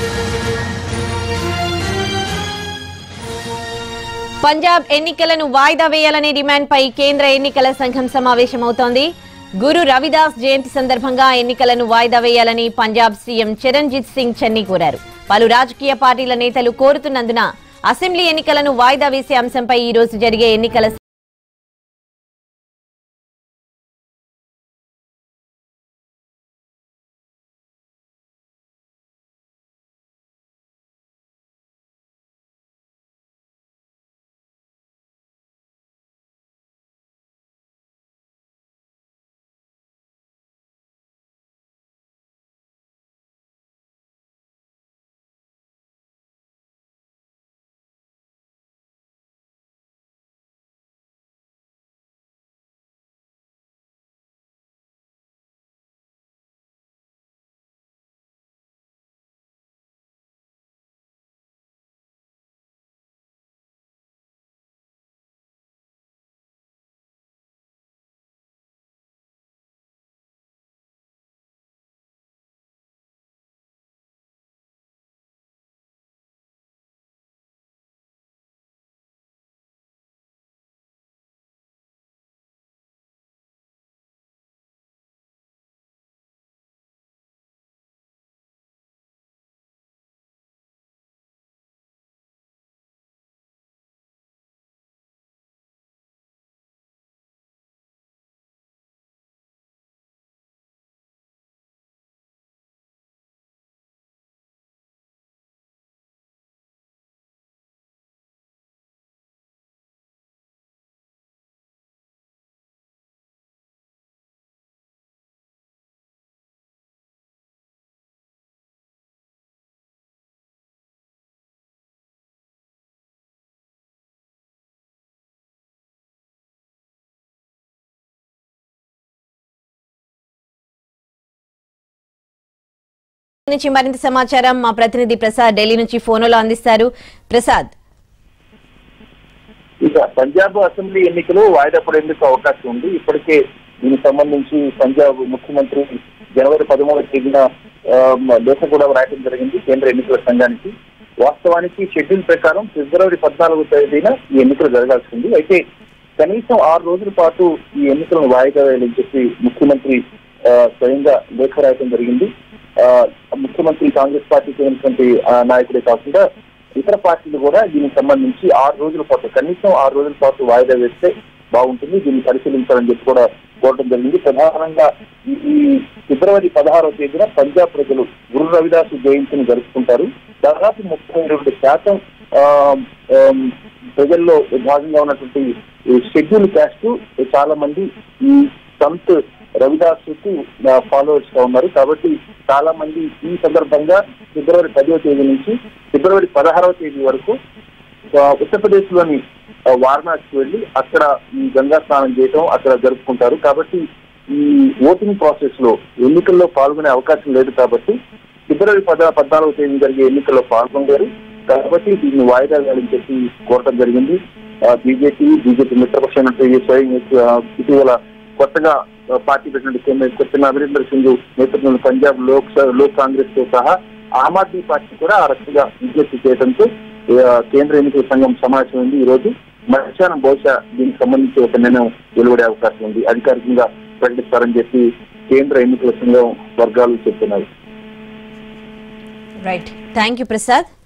పంజాబ్ ఎన్నికలను వాయిదా వేయాలనే డిమాండ్పై కేంద్ర ఎన్నికల సంఘం సమావేశమవుతోంది గురు రవిదాస్ జయంతి సందర్భంగా ఎన్నికలను వాయిదా వేయాలని పంజాబ్ సీఎం చరణ్జిత్ సింగ్ చన్నీ కోరారు పలు రాజకీయ పార్టీల నేతలు కోరుతున్నందున అసెంబ్లీ ఎన్నికలను వాయిదా వేసే అంశంపై ఈ రోజు జరిగే ఎన్నికల నుంచి మరింత సమాచారం మా ప్రతినిధి ప్రసాద్ ఢిల్లీ నుంచి ఫోన్లో అందిస్తారు ప్రసాద్ ఇక పంజాబ్ అసెంబ్లీ ఎన్నికలు వాయిదా పడేందుకు అవకాశం ఉంది ఇప్పటికే దీనికి సంబంధించి పంజాబ్ ముఖ్యమంత్రి జనవరి పదమూడవ తేదీన ఆ, లేఖ కూడా రాయడం జరిగింది కేంద్ర ఎన్నికల సంఘానికి వాస్తవానికి షెడ్యూల్ ప్రకారం ఫిబ్రవరి పద్నాలుగో తేదీన ఈ ఎన్నికలు జరగాల్సి ఉంది అయితే కనీసం ఆరు రోజుల పాటు ఈ ఎన్నికలను వాయిదా వేయాలని చెప్పి ముఖ్యమంత్రి ఆ, స్వయంగా లేఖ రాయడం జరిగింది ఆ, ముఖ్యమంత్రి కాంగ్రెస్ పార్టీకి చెందినటువంటి ఆ, నాయకుడే కాకుండా ఇతర పార్టీలు కూడా దీనికి సంబంధించి ఆరు రోజుల పాటు కనీసం ఆరు రోజుల పాటు వాయిదా వేస్తే బాగుంటుంది దీన్ని పరిశీలించాలని చెప్పి కూడా కోరడం జరిగింది ప్రధానంగా ఈ- ఈ ఫిబ్రవరి పదహారవ తేదీన పంజాబ్ ప్రజలు గురు రవిదాసు జయంతిని జరుపుకుంటారు దాదాపు ముప్పై రెండు శాతం ఆ, ఆమ్, ప్రజల్లో భాగంగా ఉన్నటువంటి ఈ షెడ్యూల్ క్యాస్ట్ చాలా మంది ఈ సంత్ రవిదాసుకు ఫాలోవర్స్ గా ఉన్నారు కాబట్టి చాలా మంది ఈ సందర్భంగా ఫిబ్రవరి పదవ తేదీ నుంచి ఫిబ్రవరి పదహారవ తేదీ వరకు ఆ, ఉత్తరప్రదేశ్ లోని ఆ, వారణాసికి వెళ్లి అక్కడ ఈ గంగా స్నానం చేయటం అక్కడ జరుపుకుంటారు కాబట్టి ఈ ఓటింగ్ ప్రాసెస్ లో ఎన్నికల్లో పాల్గొనే అవకాశం లేదు కాబట్టి ఫిబ్రవరి పద పద్నాలుగవ తేదీ జరిగే ఎన్నికల్లో పాల్గొనలేరు కాబట్టి దీన్ని వాయిదా వేయాలని చెప్పి కోరటం జరిగింది బీజేపీ బీజేపీ మిత్రపక్షం స్వయం ఆ, ఇటీవల కొత్తగా ఆ, పార్టీ పెట్టినట్టు కొత్తగా అమరీందర్ సింగ్ నేతృత్వంలో పంజాబ్ లోక్ స- లోక్ కాంగ్రెస్ తో సహా ఆమ్ ఆద్మీ పార్టీ కూడా ఆ రకంగా విజ్ఞప్తి చేయడంతో ఆ, కేంద్ర ఎన్నికల సంఘం సమావేశం ఉంది ఈ రోజు మధ్యాహ్నం బహుశా దీనికి సంబంధించి ఒక నిర్ణయం వెలువడే అవకాశం ఉంది అధికారికంగా ప్రకటిస్తారని చెప్పి కేంద్ర ఎన్నికల సంఘం వర్గాలు చెప్తున్నారు రైట్ థ్యాంక్ యూ ప్రసాద్